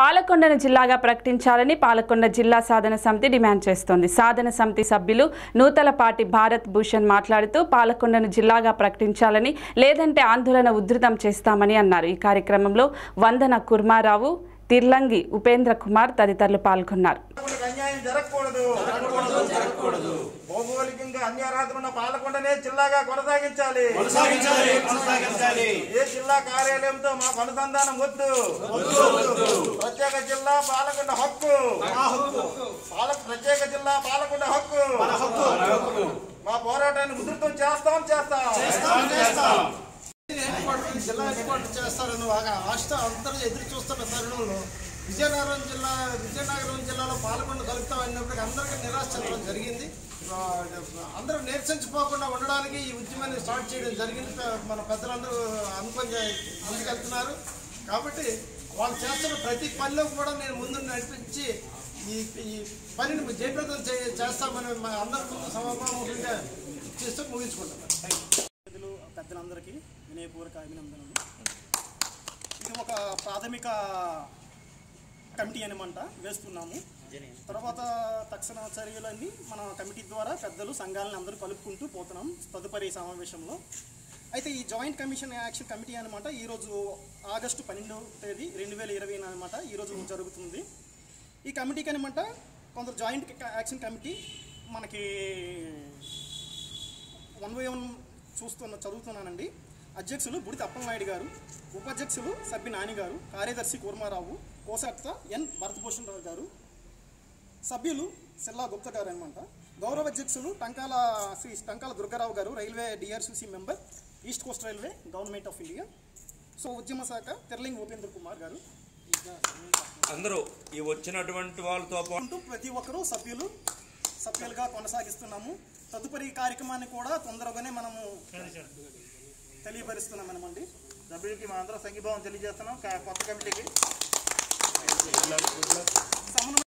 పాలకొండను జిల్లాగా ప్రకటించాలని పాలకొండ జిల్లా సాధన సమితి డిమాండ్ చేస్తోంది సాధన సమితి సభ్యులు నూతలపాటి భారత్ భూషణ్ మాట్లాడుతూ పాలకొండను జిల్లాగా ప్రకటించాలని లేదంటే ఆందోళన ఉధృతం చేస్తామని అన్నారు ఈ కార్యక్రమంలో వందన కుర్మారావు తిర్లంగి ఉపేంద్ర కుమార్ తదితరులు పాల్గొన్నారు పాలకొండకు అన్యాయం జరగకూడదు భౌగోళికంగా అన్యారాధన ఉన్న పాలకొండనే జిల్లాగా కొనసాగించాలి ఏ జిల్లా కార్యాలయంతో మాకు అనుసంధానం వద్దు ప్రత్యేక జిల్లా పాలకొండ హక్కు పాల ప్రత్యేక జిల్లా పాలకొండ హక్కు మా పోరాటాన్ని ఉధృతం చేస్తాం చేస్తాం ఏర్పాటు జిల్లా ఏర్పాటు చేస్తారని బాగా ఆశతో అందరూ ఎదురు చూస్తున్న తరుణంలో విజయనగరం జిల్లా విజయనగరం జిల్లాలో పాల్గొండ కలుపుతాం అన్నప్పటికీ అందరికీ నిరాశ చెందడం జరిగింది ఆ, అందరూ నిరసించిపోకుండా ఉండడానికి ఈ ఉద్యమాన్ని స్టార్ట్ చేయడం జరిగింది పె- మన పెద్దలందరూ అనుకొని ముందుకెళ్తున్నారు కాబట్టి వాళ్ళు చేస్తున్న ప్రతి పనిలో కూడా నేను ముందు నడిపించి ఈ ఈ పనిని జయప్రదం చే- చేస్తామని మా అందరి ముందు సమాపంగా చేస్తూ ముగించుకుంటున్నాను పెద్దలు పెద్దలందరికీ వినయపూర్వక అభినందనలు ఇది ఒక ప్రాథమిక కమిటీ అనమాట వేస్తున్నాము తర్వాత తక్షణ చర్యలన్నీ మన కమిటీ ద్వారా పెద్దలు సంఘాలను అందరూ కలుపుకుంటూ పోతున్నాం తదుపరి సమావేశంలో అయితే ఈ జాయింట్ కమిషన్ యాక్షన్ కమిటీ అనమాట ఈరోజు ఆగస్టు పన్నెండవ తేదీ రెండు వేల ఇరవై అనమాట ఈరోజు జరుగుతుంది ఈ కమిటీకి అనమాట కొందరు జాయింట్ యాక్షన్ కమిటీ మనకి వన్ బై వన్ చూస్తున్న చదువుతున్నానండి అధ్యక్షులు బుడిత అప్పలనాయుడు గారు ఉపాధ్యక్షులు సబ్బి నాని గారు కార్యదర్శి కూర్మారావు కోశాఖ ఎన్ భరతభూషణ్ రావు గారు సభ్యులు సిల్లా గుప్తా గారు అనమాట గౌరవ అధ్యక్షులు టంకాల శ్రీ టంకాల దుర్గారావు గారు railway DRCC member East Coast Railway Government of India so ఉద్యమ శాఖ తెర్లింగ్ ఉపేంద్ర కుమార్ గారు అందరూ ఈ వచ్చినటువంటి వాళ్ళతో పాటు అంటూ ప్రతి ఒక్కరూ సభ్యులు సభ్యులుగా కొనసాగిస్తున్నాము తదుపరి కార్యక్రమాన్ని కూడా తొందరగానే మనము తెలియపరుస్తున్నాం మనమండి సభ్యులకి మా అందరం సంఘీభావం తెలియజేస్తున్నాం కా- కొత్త కమిటీకి సమన్వయ